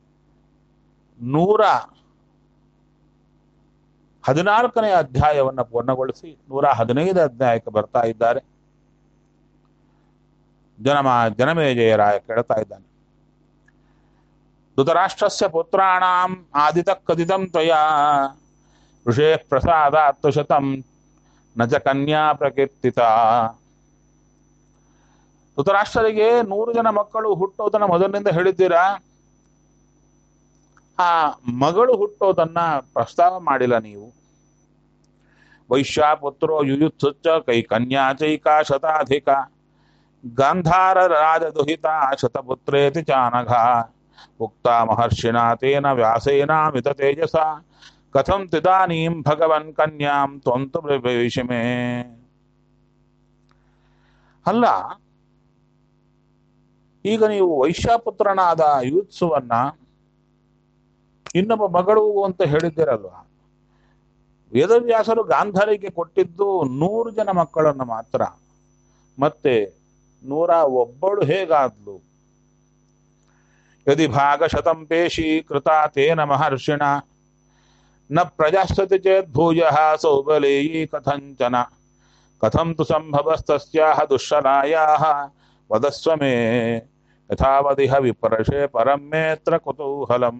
ನೂರ ಹದಿನಾಲ್ಕನೇ ಅಧ್ಯಾಯವನ್ನು ಪೂರ್ಣಗೊಳಿಸಿ ನೂರ ಹದಿನೈದು ಅಧ್ಯಾಯಕ್ಕೆ ಬರ್ತಾ ಇದ್ದಾರೆ ಜನಮ ಜನಮೇಜಯರಾಯ ಕೇಳ್ತಾ ಇದ್ದಾನೆ ಧೃತರಾಷ್ಟ್ರಸ್ಯ ಪುತ್ರಾಣಾಂ ಆದಿತ ಕದಿತಂ ತ್ವಯಾ ಋಷೇ ಪ್ರಸಾದಾತ್ ಶತಂ ನ ಚ ಕನ್ಯಾ ಪ್ರಕೀರ್ತಿತ ಧೃತರಾಷ್ಟ್ರರಿಗೆ ನೂರು ಜನ ಮಕ್ಕಳು ಹುಟ್ಟೋದನ್ನ ಮೊದಲಿನಿಂದ ಹೇಳಿದ್ದೀರಾ ಆ ಮಗಳು ಹುಟ್ಟೋದನ್ನ ಪ್ರಸ್ತಾವ ಮಾಡಿಲ್ಲ ನೀವು ವೈಶ್ಯ ಪುತ್ರೋ ಯುಯುತ್ಸುಚ್ಚ ಕೈ ಕನ್ಯಾ ಚೈಕಾ ಶತಾಧಿಕ ಗಾಂಧಾರ ರಾಜದುಹಿತ ಶತಪುತ್ರೇತಿ ಚಾನಘ ಉಕ್ತ ಮಹರ್ಷಿಣ ತೇನ ವ್ಯಾಸೇನ ಮಿತ ತೇಜಸ ಕಥಂ ತಿದಾನೀಂ ಭಗವನ್ ಕನ್ಯಾಂ ತ್ವಂತು ವಿಷಮೆ ಅಲ್ಲ ಈಗ ನೀವು ವೈಶ್ಯಪುತ್ರನಾದ ಯೂತ್ಸುವನ್ನ ಇನ್ನೊಬ್ಬ ಮಗಳು ಅಂತ ಹೇಳಿದ್ದೀರಲ್ವಾ ವೇದವ್ಯಾಸರು ಗಾಂಧಾರಿಗೆ ಕೊಟ್ಟಿದ್ದು ನೂರು ಜನ ಮಕ್ಕಳನ್ನು ಮಾತ್ರ ಮತ್ತೆ ನೂರ ಒಬ್ಬಳು ಹೇಗಾದ್ಲು ಯದಿ ಭಾಗಶತಂ ಪೇಶಿ ಕೃತ ತೇನ ಮಹರ್ಷಿಣ ನ ಪ್ರಜಾಸ್ತತಿ ಚೇತ್ ಭೂಯ ಸೌಬಲೇಯಿ ಕಥಂಚನ ಕಥಂ ತು ಸಂಭವಸ್ತಸ್ಯಾಹ ದುಶ್ಶಲಾಯಾಹ ವದಸ್ವ ಮೇ ಯಥಾವದಿಹ ವಿಪರಶೆ ಪರಂ ಮೇತ್ರ ಕುತೂಹಲಂ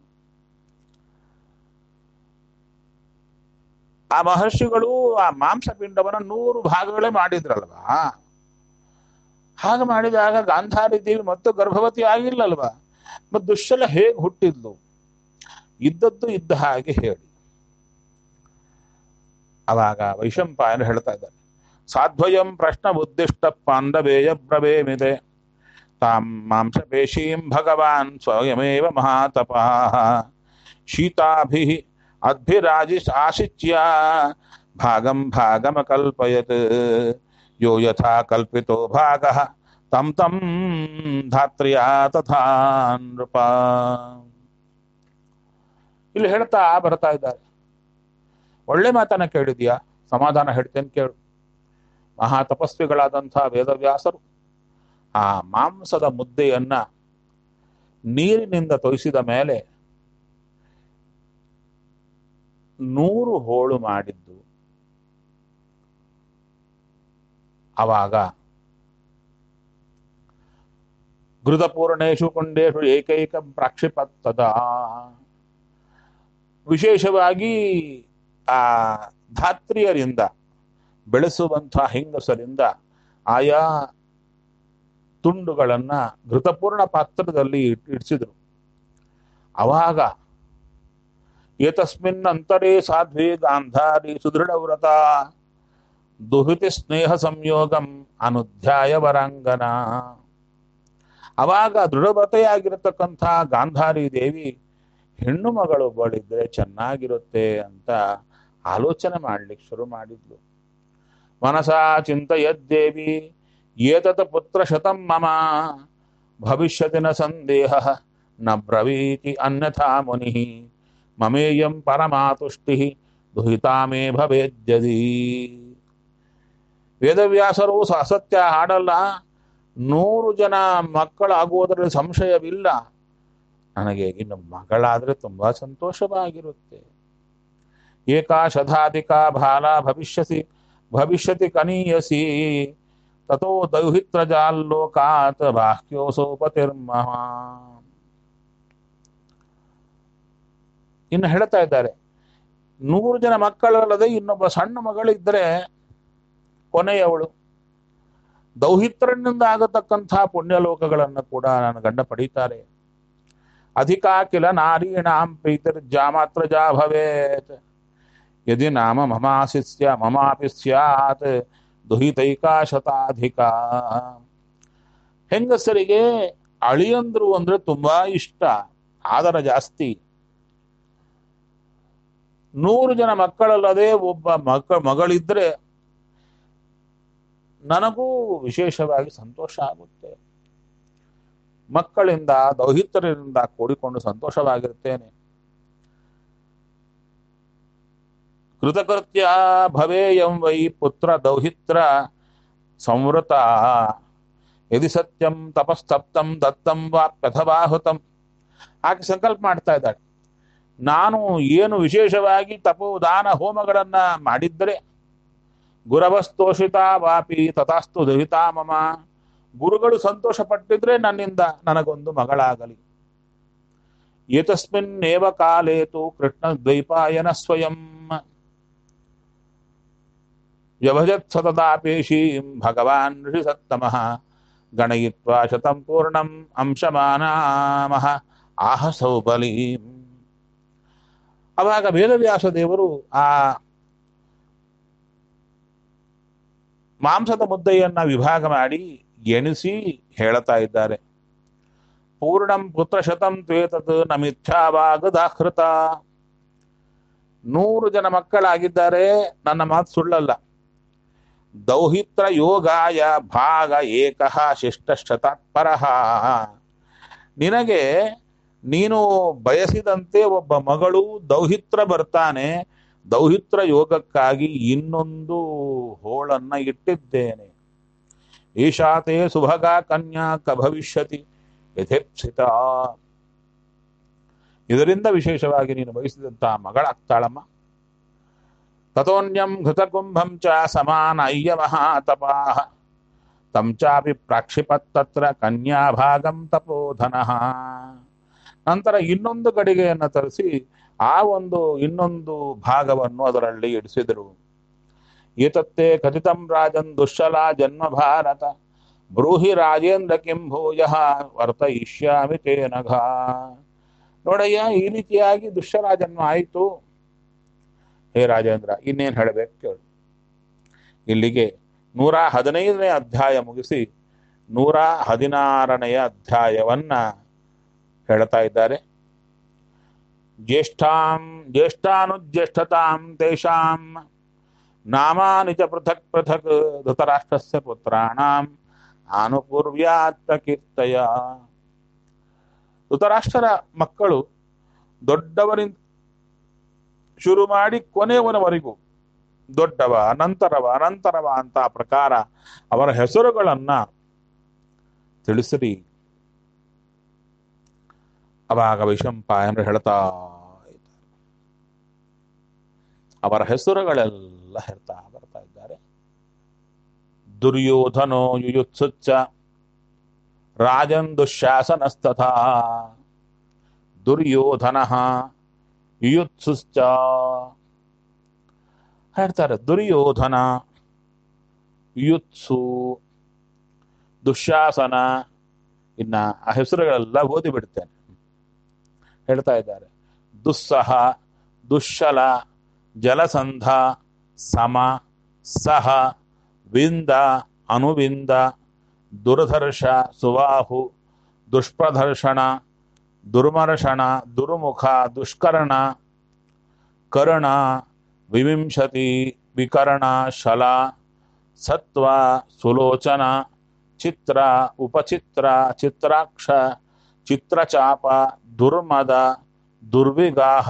ಆ ಮಹರ್ಷಿಗಳು ಆ ಮಾಂಸಪಿಂಡವನ್ನ ನೂರು ಭಾಗಗಳೇ ಮಾಡಿದ್ರಲ್ವಾ ಹಾಗೆ ಮಾಡಿದಾಗ ಗಾಂಧಾರಿ ದೇವಿ ಮತ್ತು ಗರ್ಭವತಿ ಆಗಿಲ್ಲಲ್ವಾ ಮತ್ತು ದುಶ್ಶಲ ಹೇಗೆ ಹುಟ್ಟಿದ್ಲು ಇದ್ದದ್ದು ಇದ್ದ ಹಾಗೆ ಹೇಳಿ ಅವಾಗ ವೈಶಂಪಾಯನ ಹೇಳ್ತಾ ಇದ್ದಾರೆ ಸಾಧ್ವಯಂ ಪ್ರಶ್ನ ಉದ್ದಿಷ್ಟ ಪಾಂಡವೇಯ ಬ್ರವೇಮಿದೆ ತಾಂ ಮಾಂಸಪೇಶೀಂ ಭಗವಾನ್ ಸ್ವಯಮೇವ ಮಹಾತಪಃ ಶೀತಾಭಿ ಅದ್ಭಿರಾಜಿ ಆಶಿಚ್ಯ ಭಾಗಂ ಭಾಗಮಕಲ್ಪಯತ್ ಯೋ ಯಥಾ ಕಲ್ಪಿತೋ ಭಾಗ ತಂ ತಂ ಧಾತ್ರ್ಯಾ ತಥಾ ನೃಪ ಇಲ್ಲಿ ಹೇಳ್ತಾ ಬರ್ತಾ ಇದ್ದಾರೆ ಒಳ್ಳೆ ಮಾತನ್ನ ಕೇಳಿದ್ಯಾ ಸಮಾಧಾನ ಹೇಳ್ತೇನೆ ಕೇಳು ಮಹಾ ತಪಸ್ವಿಗಳಾದಂಥ ವೇದವ್ಯಾಸರು ಆ ಮಾಂಸದ ಮುದ್ದೆಯನ್ನ ನೀರಿನಿಂದ ತೊಯಿಸಿದ ಮೇಲೆ ನೂರು ಹೋಳು ಮಾಡಿದ್ದು ಅವಾಗ ಘೃತಪೂರ್ಣೇಶು ಕುಂಡೇಶು ಏಕೈಕ ಪ್ರಾಕ್ಷಿಪತ್ತದ ವಿಶೇಷವಾಗಿ ಆ ಧಾತ್ರಿಯರಿಂದ ಬೆಳೆಸುವಂಥ ಹೆಂಗಸರಿಂದ ಆಯಾ ತುಂಡುಗಳನ್ನ ಘೃತಪೂರ್ಣ ಪಾತ್ರದಲ್ಲಿ ಇಟ್- ಇಡ್ಸಿದ್ರು ಅವಾಗ ಏತಸ್ಮಿನ್ ಅಂತರೇ ಸಾಧ್ವಿ ಗಾಂಧಾರಿ ಸುದೃಢವ್ರತ ದುಹಿತಿ ಸ್ನೇಹ ಸಂಯೋಗಂ ಅನುಧ್ಯಾಯ ವರಾಂಗನ ಅವಾಗ ದೃಢವ್ರತೆಯಾಗಿರತಕ್ಕಂಥ ಗಾಂಧಾರಿ ದೇವಿ ಹೆಣ್ಣು ಮಗಳು ಬಳಿದ್ರೆ ಚೆನ್ನಾಗಿರುತ್ತೆ ಅಂತ ಆಲೋಚನೆ ಮಾಡ್ಲಿಕ್ಕೆ ಶುರು ಮಾಡಿದ್ಲು ಮನಸಾ ಚಿಂತಯದ್ದೇವಿ ಏತತ ಪುತ್ರ ಶತಂ ಮಮ ಭವಿಷ್ಯತಿನ ಸಂದೇಹ ನ ಬ್ರವೀತಿ ಅನ್ಯಥಾ ಮುನಿ ಮಮೇಯಂ ಪರಮಾತುಷ್ಟಿ ದುಹಿತಾ ಮೇ ಭವೇದ್ಯದಿ ವೇದವ್ಯಾಸರು ಸ- ಅಸತ್ಯ ಹಾಡಲ್ಲ ನೂರು ಜನ ಮಕ್ಕಳಾಗುವುದರಲ್ಲಿ ಸಂಶಯವಿಲ್ಲ ನನಗೆ ಇನ್ನು ಮಗಳಾದ್ರೆ ತುಂಬಾ ಸಂತೋಷವಾಗಿರುತ್ತೆ ಏಕಾಶಧಾಧಿಕಾ ಬಾಲ ಭವಿಷ್ಯಸಿ ಭವಿಷ್ಯತಿ ಕನೀಯಸಿ ತಥೋ ದೌಹಿತ್ರಜಾಲ್ಲೋಕಾತ್ ಬಾಹ್ಯೋಸೋಪತಿರ್ಮಹ ಇನ್ನು ಹೇಳ್ತಾ ಇದ್ದಾರೆ ನೂರು ಜನ ಮಕ್ಕಳಲ್ಲದೆ ಇನ್ನೊಬ್ಬ ಸಣ್ಣ ಮಗಳಿದ್ರೆ ಕೊನೆಯವಳು ದೌಹಿತ್ರನಿಂದ ಆಗತಕ್ಕಂಥ ಪುಣ್ಯಲೋಕಗಳನ್ನು ಕೂಡ ನನ್ನ ಗಂಡ ಪಡೀತಾರೆ ಅಧಿಕಾ ಕಿಲ ನಾರೀಣಾಂ ಪ್ರೀತಿರ್ಜಾ ಮಾತ್ರ ಜಾ ಭವೇತ್ ಯದಿ ನಾಮ ಮಮಾಸಿ ಸ್ಯ ಮಮಾಪಿ ಸ್ಯಾತ್ ದುಹಿತೈಕಾ ಶತಾಧಿಕ ಹೆಂಗಸರಿಗೆ ಅಳಿಯಂದ್ರು ಅಂದ್ರೆ ತುಂಬಾ ಇಷ್ಟ ಆದರ ಜಾಸ್ತಿ ನೂರು ಜನ ಮಕ್ಕಳಲ್ಲದೆ ಒಬ್ಬ ಮಕ್ಕ ಮಗಳಿದ್ರೆ ನನಗೂ ವಿಶೇಷವಾಗಿ ಸಂತೋಷ ಆಗುತ್ತೆ ಮಕ್ಕಳಿಂದ ದೌಹಿತ್ರರಿಂದ ಕೂಡಿಕೊಂಡು ಸಂತೋಷವಾಗಿರುತ್ತೇನೆ ಕೃತಕೃತ್ಯ ಭವೇಯಂ ವೈ ಪುತ್ರ ದೌಹಿತ್ರ ಸಂವೃತ ಯದಿ ಸತ್ಯಂ ತಪಸ್ತಪ್ತಂ ದತ್ತಂ ವಾಪ್ಯಥವಾಹುತಂ ಆಕೆ ಸಂಕಲ್ಪ ಮಾಡ್ತಾ ಇದ್ದಾಳೆ ನಾನು ಏನು ವಿಶೇಷವಾಗಿ ತಪೋ ದಾನ ಹೋಮಗಳನ್ನ ಮಾಡಿದ್ದರೆ ಗುರವಸ್ತೋಷಿತ ವಾಪಿ ತಥಾಸ್ತು ದಹಿತಾ ಮಮ ಗುರುಗಳು ಸಂತೋಷ ಪಟ್ಟಿದ್ರೆ ನನ್ನಿಂದ ನನಗೊಂದು ಮಗಳಾಗಲಿ ಏತಸ್ಮಿನ್ನೇವ ಕಾಲೇತು ಕೃಷ್ಣ ದ್ವೈಪಾಯನ ಸ್ವಯಂ ವ್ಯವಜತ್ ಸತತಾಪೇಶೀಂ ಭಗವಾನ್ ಋಷಿ ಸತ್ತಮಃ ಗಣಯಿತ್ವಾ ಶತಂ ಪೂರ್ಣಂ ಅಂಶಮಾನಾಮಹ ಆಹ ಸೌಬಲೀಂ ಅವಾಗ ವೇದವ್ಯಾಸ ದೇವರು ಆ ಮಾಂಸದ ಮುದ್ದೆಯನ್ನ ವಿಭಾಗ ಮಾಡಿ ಎಣಿಸಿ ಹೇಳ್ತಾ ಇದ್ದಾರೆ ಪೂರ್ಣಂ ಪುತ್ರ ಶತಂ ತ್ವೇತತ್ ನ ಮಿಥ್ಯಾವಾಗದಾಹೃತ ನೂರು ಜನ ಮಕ್ಕಳಾಗಿದ್ದಾರೆ ನನ್ನ ಮಾತು ಸುಳ್ಳಲ್ಲ ದೌಹಿತ್ರ ಯೋಗಾಯ ಭಾಗ ಏಕಃ ಶಿಷ್ಟಶತಾತ್ಪರಃ ನಿನಗೆ ನೀನು ಬಯಸಿದಂತೆ ಒಬ್ಬ ಮಗಳು ದೌಹಿತ್ರ ಬರ್ತಾನೆ ದೌಹಿತ್ರ ಯೋಗಕ್ಕಾಗಿ ಇನ್ನೊಂದು ಹೋಳನ್ನ ಇಟ್ಟಿದ್ದೇನೆ ಈಶಾತೆ ಸುಭಗ ಕನ್ಯಾ ಕ ಭವಿಷ್ಯತಿ ಯಥೇಪ್ಸಿತ ಇದರಿಂದ ವಿಶೇಷವಾಗಿ ನೀನು ಬಯಸಿದಂತಹ ಮಗಳಾಗ್ತಾಳಮ್ಮ ತಥೋನ್ಯಂ ಘೃತಕುಂಭಂ ಚ ಸಮಾನ ಅಯ್ಯ ಮಹಾತಪಾಹ ತಂ ಚಾಪಿ ಪ್ರಾಕ್ಷಿಪತ್ತತ್ರ ಕನ್ಯಾಭಾಗಂ ತಪೋಧನಃ ನಂತರ ಇನ್ನೊಂದು ಗಡಿಗೆಯನ್ನು ತರಿಸಿ ಆ ಒಂದು ಇನ್ನೊಂದು ಭಾಗವನ್ನು ಅದರಲ್ಲಿ ಇಡಿಸಿದರು ಏತತ್ತೇ ಕಥಿತಂ ರಾಜನ್ ದುಶ್ಶಲಾ ಜನ್ಮ ಭಾರತ ಬ್ರೂಹಿ ರಾಜೇಂದ್ರ ಕಿಂ ಭೂಯ ವರ್ತಯಿಷ್ಯಾಮಿ ತೇ ನಘ ನೋಡಯ್ಯ ಈ ರೀತಿಯಾಗಿ ದುಶ್ಶಲ ಜನ್ಮ ಆಯಿತು ಹೇ ರಾಜೇಂದ್ರ ಇನ್ನೇನು ಹೇಳಬೇಕು ಕೇಳು ಇಲ್ಲಿಗೆ ನೂರ ಹದಿನೈದನೇ ಅಧ್ಯಾಯ ಮುಗಿಸಿ ನೂರ ಹದಿನಾರನೆಯ ಅಧ್ಯಾಯವನ್ನ ಹೇಳ್ತಾ ಇದ್ದಾರೆ ಜ್ಯೇಷ್ಠಾಂ ಜ್ಯೇಷ್ಠಾನುಜ್ಯೇಷ್ಠತಾಂ ತೇಷಾಂ ನಾಮಾನಿ ಚ ಪೃಥಕ್ ಪೃಥಕ್ ಧೃತರಾಷ್ಟ್ರಸ್ಯ ಪುತ್ರಾಣಾಂ ಆನುಪೂರ್ವ್ಯಾತ್ತ ಕೀರ್ತಯ ಧೃತರಾಷ್ಟ್ರರ ಮಕ್ಕಳು ದೊಡ್ಡವರಿಂದ ಶುರು ಮಾಡಿ ಕೊನೆಯವನವರೆಗೂ ದೊಡ್ಡವ ಅನಂತರವ ಅನಂತರವ ಅಂತ ಪ್ರಕಾರ ಅವರ ಹೆಸರುಗಳನ್ನ ತಿಳಿಸಿರಿ ಅವಾಗ ವೈಶಂಪಾಯನರು ಹೇಳ್ತಾ ಇದ್ದಾರೆ ಅವರ ಹೆಸರುಗಳೆಲ್ಲ ಹೇಳ್ತಾ ಬರ್ತಾ ಇದ್ದಾರೆ ದುರ್ಯೋಧನೋ ಯುಯುತ್ಸುಚ್ಚ ರಾಜನ್ ದುಶಾಸನಸ್ತಥಾ ದುರ್ಯೋಧನ ಯುಯುತ್ಸುಶ್ಚ ಹೇಳ್ತಾರೆ ದುರ್ಯೋಧನ ಯುತ್ಸು ದುಶಾಸನ ಇನ್ನ ಆ ಹೆಸರುಗಳೆಲ್ಲ ಓದಿ ಬಿಡ್ತೇನೆ ಹೇಳ್ತಾ ಇದ್ದಾರೆ ದುಸ್ಸಹ ದುಶ್ಶಲ ಜಲಸಂಧ ಸಮ ಸಹ ವಿಂದ ಅನುವಿಂದ ದುರ್ಧರ್ಷ ಸುವಾಹು ದುಷ್ಪ್ರದರ್ಶನ ದುರ್ಮರ್ಷಣ ದುರ್ಮುಖ ದುಷ್ಕರ್ಣ ಕರ್ಣ ವಿವಿಂಶತಿ ವಿಕರ್ಣ ಶಲ ಸತ್ವ ಸುಲೋಚನ ಚಿತ್ರ ಉಪಚಿತ್ರ ಚಿತ್ರಾಕ್ಷ ಚಿತ್ರಚಾಪ ದುರ್ಮದ ದುರ್ವಿಗಾಹ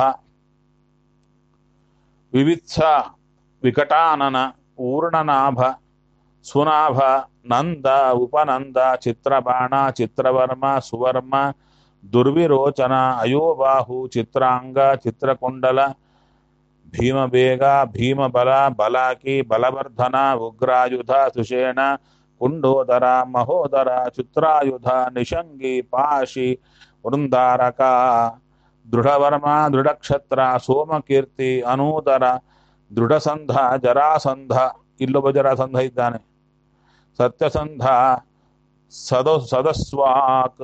ವಿವಿತ್ಸ ವಿಕಟಾನನ ಊರ್ಣನಾಭ ಸುನಾಭ ನಂದ ಉಪನಂದ ಚಿತ್ರಬಾಣ ಚಿತ್ರವರ್ಮ ಸುವರ್ಮ ದುರ್ವಿರೋಚನ ಅಯೋಬಾಹು ಚಿತ್ರಾಂಗ ಚಿತ್ರಕುಂಡಲ ಭೀಮಬೇಗ ಭೀಮಬಲ ಬಲಾಕಿ ಬಲವರ್ಧನ ಉಗ್ರಾಯುಧ ಸುಷೇಣ ಕುಂಡೋದರ ಮಹೋದರ ಚಿತ್ರಾಯುಧ ನಿಶಂಗಿ ಪಾಶಿ ವೃಂದಾರಕ ದೃಢವರ್ಮ ದೃಢಕ್ಷತ್ರ ಸೋಮಕೀರ್ತಿ ಅನೂದರ ದೃಢಸಂಧ ಜರಾಸಂಧ ಇಲ್ಲೊಬ್ಬ ಜರಾಸಂಧ ಇದ್ದಾನೆ ಸತ್ಯಸಂಧ ಸದ ಸದಸ್ವಾಕ್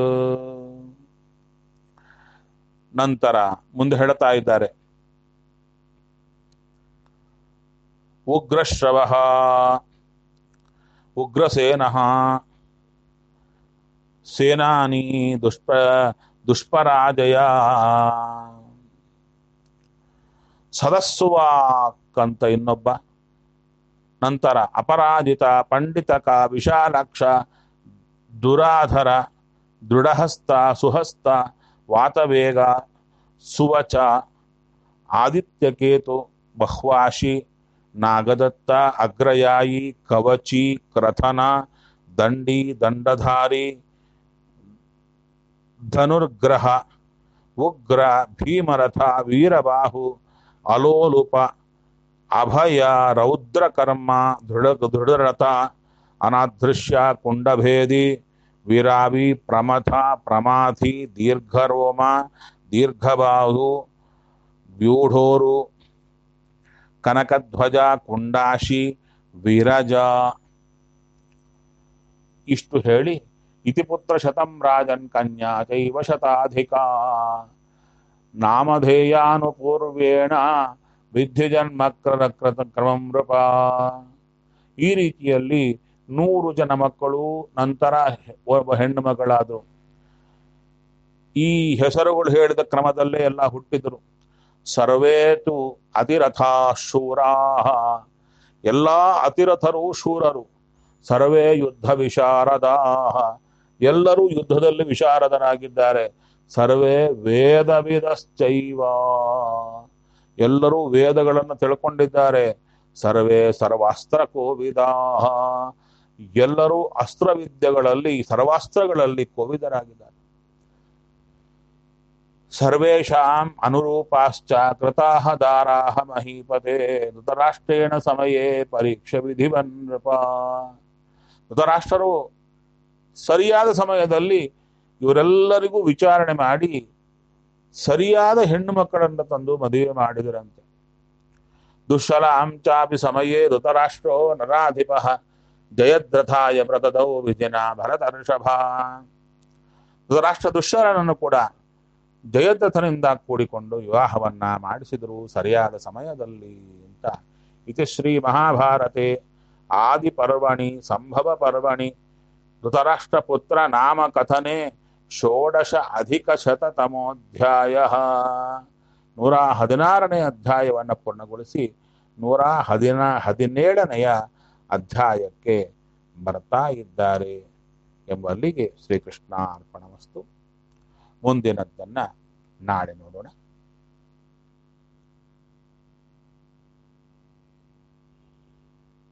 ನಂತರ ಮುಂದೆ ಹೇಳ್ತಾ ಇದ್ದಾರೆ ಉಗ್ರಶ್ರವ ಉಗ್ರಸೇನ ಸೇನಾನಿ ದುಷ್ಪ ದುಷ್ಪರಾಜಯ ಸದಸ್ಸುವಾಕ್ ಅಂತ ಇನ್ನೊಬ್ಬ ನಂತರ ಅಪರಾಜಿತ ಪಂಡಿತಕ ವಿಶಾಲಾಕ್ಷ ದುರಾಧರ ದೃಢಹಸ್ತ ಸುಹಸ್ತ ವಾತವೇಗ ಸುವಚ ಆದಿತ್ಯಕೇತು ಬಹ್ವಾಶಿ ನಾಗದತ್ತ ಅಗ್ರಯಾಯಿ ಕವಚಿ ಕ್ರಥನ ದಂಡಿ ದಂಡಧಾರಿ ಧನುರ್ಗ್ರಹ ಉಗ್ರ ಭೀಮರಥ ವೀರಬಾಹು ಅಲೋಲುಪ ಅಭಯ ರೌದ್ರಕರ್ಮ ದೃಢ ದೃಢರಥ ಅನಾದೃಶ್ಯ ಕುಂಡಭೇದಿ ವಿರಾವಿ ಪ್ರಮಥ ಪ್ರಮಾಥಿ ದೀರ್ಘರೋಮ ದೀರ್ಘಬಾಹು ವ್ಯೂಢೋರು ಕನಕಧ್ವಜ ಕುಂಡಾಶಿ ವಿರಜ ಇಷ್ಟು ಹೇಳಿ ಇತಿಪುತ್ರ ಶತಂ ರಾಜನ್ ಕನ್ಯಾ ಚೈವ ಶತಾಧಿಕ ನಾಮಧೇಯಾನುಪೂರ್ವೇಣ ವಿದ್ಯು ಜನ್ಮ ಕ್ರಮಂ ನೃಪ ಈ ರೀತಿಯಲ್ಲಿ ನೂರು ಜನ ಮಕ್ಕಳು ನಂತರ ಒಬ್ಬ ಹೆಣ್ಣು ಮಗಳಾದರು ಈ ಹೆಸರುಗಳು ಹೇಳಿದ ಕ್ರಮದಲ್ಲೇ ಎಲ್ಲ ಹುಟ್ಟಿದರು ಸರ್ವೇತು ಅತಿರಥ ಶೂರಾ ಎಲ್ಲ ಅತಿರಥರು ಶೂರರು ಸರ್ವೇ ಯುದ್ಧ ವಿಶಾರದಾ ಎಲ್ಲರೂ ಯುದ್ಧದಲ್ಲಿ ವಿಶಾರದರಾಗಿದ್ದಾರೆ ಸರ್ವೇ ವೇದವಿದಶ್ಚೈವ ಎಲ್ಲರೂ ವೇದಗಳನ್ನು ತಿಳ್ಕೊಂಡಿದ್ದಾರೆ ಸರ್ವೇ ಸರ್ವಾಸ್ತ್ರ ಕೋವಿದಾ ಎಲ್ಲರೂ ಅಸ್ತ್ರವಿದ್ಯೆಗಳಲ್ಲಿ ಸರ್ವಾಸ್ತ್ರಗಳಲ್ಲಿ ಕೋವಿದರಾಗಿದ್ದಾರೆ ಸರ್ವೇಷಾಂ ಅನುರೂಪಾಶ್ಚ ಕೃತಾಹ ದಾರಾಹ ಮಹೀಪತೆ ಧೃತರಾಷ್ಟ್ರೇಣ ಸಮಯೇ ಪರೀಕ್ಷೆ ವಿಧಿವನ್ ನೃಪ ಧೃತರಾಷ್ಟ್ರರು ಸರಿಯಾದ ಸಮಯದಲ್ಲಿ ಇವರೆಲ್ಲರಿಗೂ ವಿಚಾರಣೆ ಮಾಡಿ ಸರಿಯಾದ ಹೆಣ್ಣು ಮಕ್ಕಳನ್ನು ತಂದು ಮದುವೆ ಮಾಡಿದರಂತೆ ದುಶ್ಶಲಾಂ ಚಾಪಿ ಸಮಯೇ ಋತರಾಷ್ಟ್ರೋ ನರಾಧಿಪ ಜಯದ್ರಥಾಯ ಪ್ರತದೌ ವಿಜನ ಭರತರ್ಷಭ ಧೃತರಾಷ್ಟ್ರ ದುಶ್ಶಲನನ್ನು ಕೂಡ ಜಯದ್ರಥನಿಂದ ಕೂಡಿಕೊಂಡು ವಿವಾಹವನ್ನ ಮಾಡಿಸಿದರು ಸರಿಯಾದ ಸಮಯದಲ್ಲಿ ಅಂತ ಇತಿ ಶ್ರೀ ಮಹಾಭಾರತೆ ಆದಿ ಪರ್ವಣಿ ಸಂಭವ ಪರ್ವಣಿ ಧೃತರಾಷ್ಟ್ರ ಪುತ್ರ ನಾಮ ಕಥನೆ ಷೋಡಶ ಅಧಿಕ ಶತತಮೋಧ್ಯಾಯ ನೂರ ಹದಿನಾರನೇ ಅಧ್ಯಾಯವನ್ನು ಪೂರ್ಣಗೊಳಿಸಿ ನೂರ ಹದಿನ ಹದಿನೇಳನೆಯ ಅಧ್ಯಾಯಕ್ಕೆ ಬರ್ತಾ ಇದ್ದಾರೆ ಎಂಬಲ್ಲಿಗೆ ಶ್ರೀಕೃಷ್ಣ ಅರ್ಪಣಮಸ್ತು ಮುಂದಿನದ್ದನ್ನ ನಾಳೆ ನೋಡೋಣ